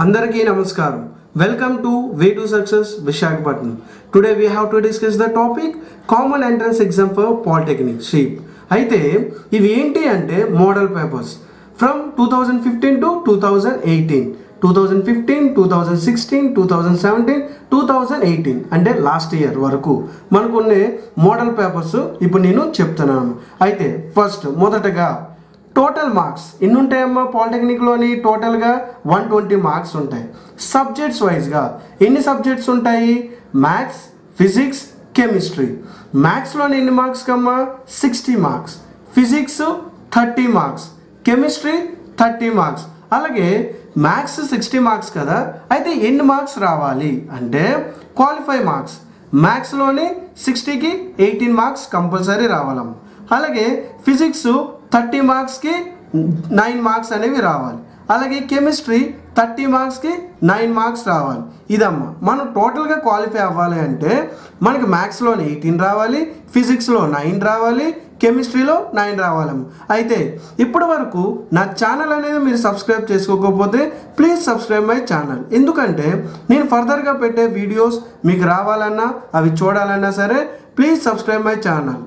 అందరికీ నమస్కారం welcome to way to success Visakhapatnam today we have to discuss the topic common entrance exam for polytechnic CEEP అయితే ఇవి ఏంటి అంటే model papers from two thousand fifteen to two thousand eighteen two thousand fifteen two thousand sixteen two thousand seventeen two thousand eighteen అంటే last year వరకు మనకున్నే model papers ఇప్పుడు నేను చెప్తున్నాను అయితే ఫస్ట్ మొదటగా టోటల్ మార్క్స్ ఎన్ని ఉంటాయమ్మా పాలిటెక్నిక్లోని టోటల్గా వన్ ట్వంటీ మార్క్స్ ఉంటాయి సబ్జెక్ట్స్ వైజ్గా ఎన్ని సబ్జెక్ట్స్ ఉంటాయి మ్యాథ్స్ ఫిజిక్స్ కెమిస్ట్రీ మ్యాథ్స్లోని ఎన్ని మార్క్స్ కమ్మా sixty marks physics thirty marks chemistry thirty marks అలాగే మ్యాథ్స్ సిక్స్టీ మార్క్స్ కదా అయితే ఎన్ని మార్క్స్ రావాలి అంటే క్వాలిఫై మార్క్స్ మ్యాథ్స్లోని సిక్స్టీకి ఎయిటీన్ మార్క్స్ కంపల్సరీ రావాలమ్మ అలాగే ఫిజిక్స్ థర్టీ మార్క్స్కి నైన్ మార్క్స్ అనేవి రావాలి అలాగే కెమిస్ట్రీ థర్టీ మార్క్స్కి నైన్ మార్క్స్ రావాలి ఇదమ్మా మనం టోటల్గా క్వాలిఫై అవ్వాలి అంటే మనకి మ్యాథ్స్లో ఎయిటీన్ రావాలి ఫిజిక్స్లో నైన్ రావాలి కెమిస్ట్రీలో నైన్ రావాలమ్మ అయితే ఇప్పటి వరకు నా ఛానల్ అనేది మీరు సబ్స్క్రైబ్ చేసుకోకపోతే ప్లీజ్ సబ్స్క్రైబ్ మై ఛానల్ ఎందుకంటే నేను ఫర్దర్గా పెట్టే వీడియోస్ మీకు రావాలన్నా అవి చూడాలన్నా సరే please subscribe my channel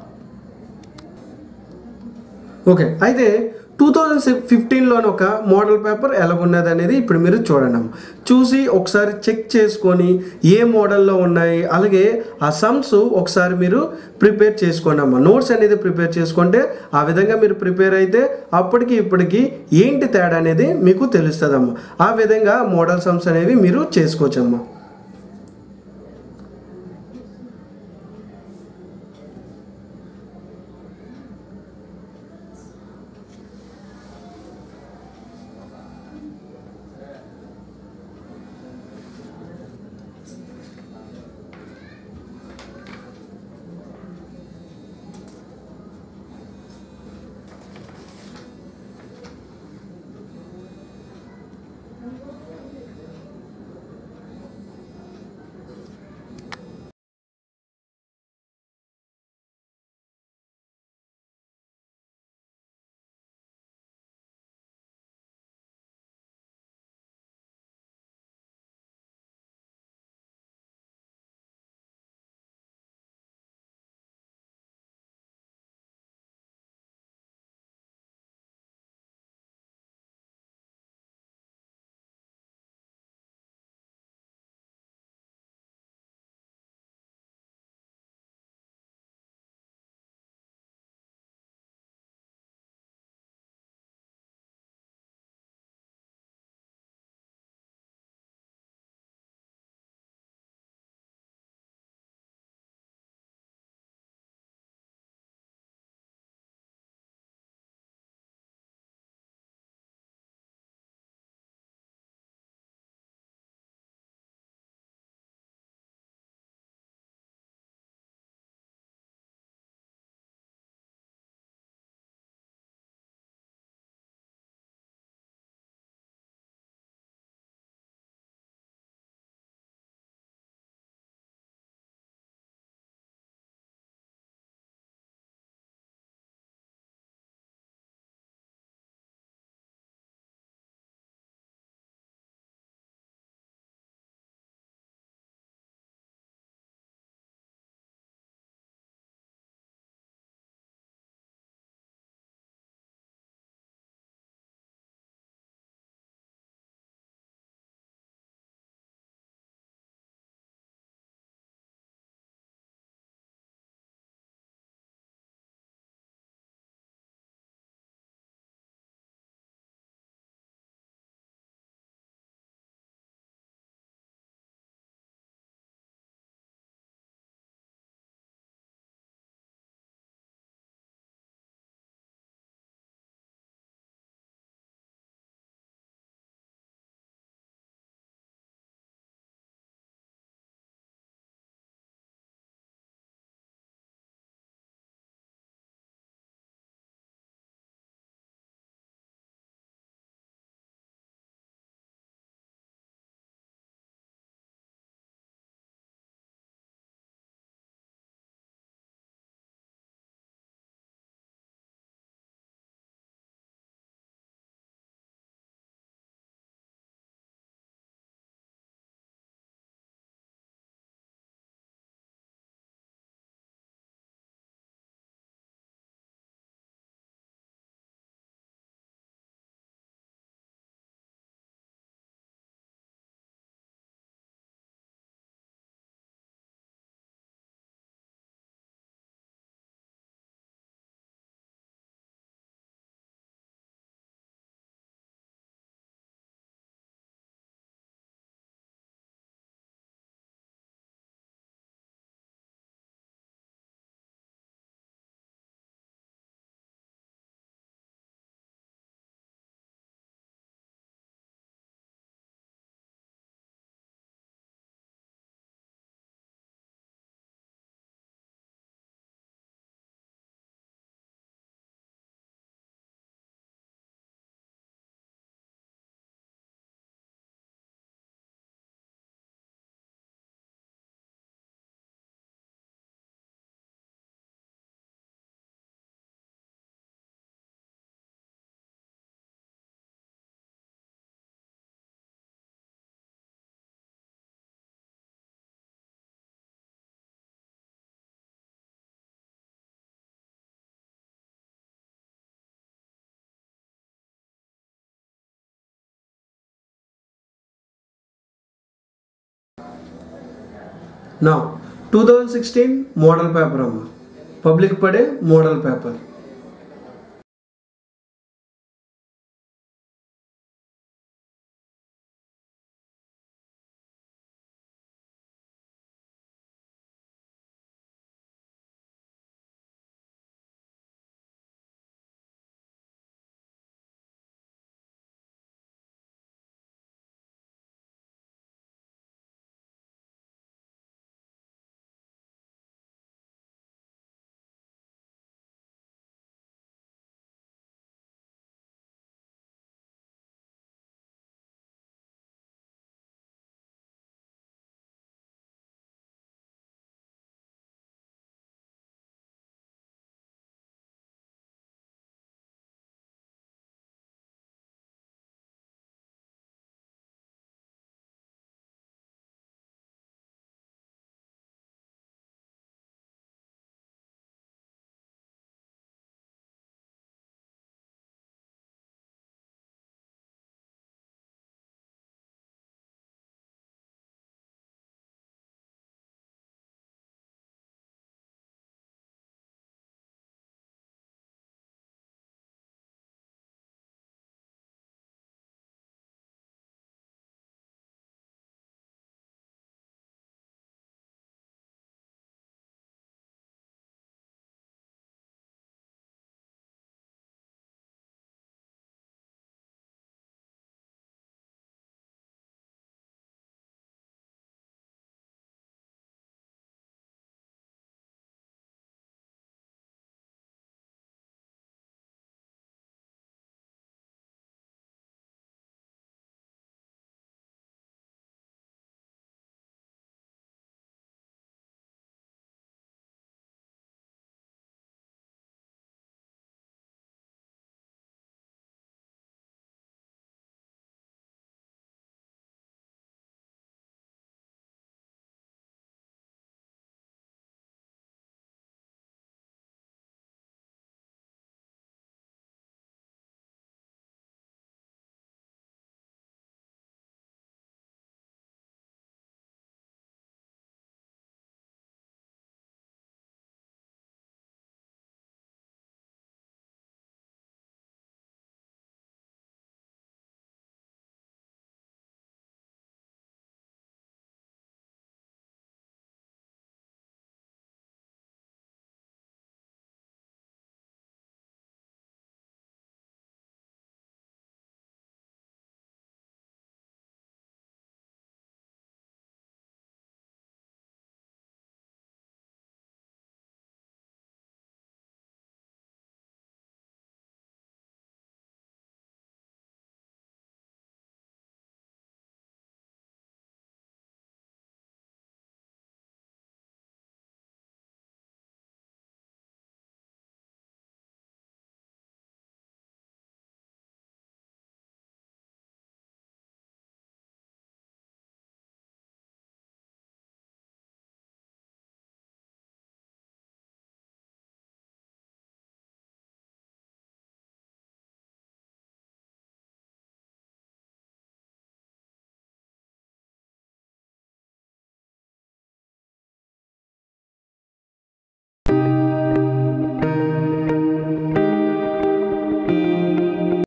okay అయితే టూ థౌజండ్ ఫిఫ్టీన్లోని ఒక మోడల్ పేపర్ ఎలాగున్నది అనేది ఇప్పుడు మీరు చూడండి అమ్మ. చూసి ఒకసారి చెక్ చేసుకొని ఏ మోడల్లో ఉన్నాయి అలాగే ఆ సమ్స్ ఒకసారి మీరు ప్రిపేర్ చేసుకోండి అమ్మ నోట్స్ అనేది ప్రిపేర్ చేసుకుంటే ఆ విధంగా మీరు ప్రిపేర్ అయితే అప్పటికి ఇప్పటికి ఏంటి తేడా అనేది మీకు తెలుస్తుందమ్మా ఆ విధంగా మోడల్ సమ్స్ అనేవి మీరు చేసుకోవచ్చమ్మా నా two thousand sixteen model paper అమ్మ పబ్లిక్ పడే మోడల్ పేపర్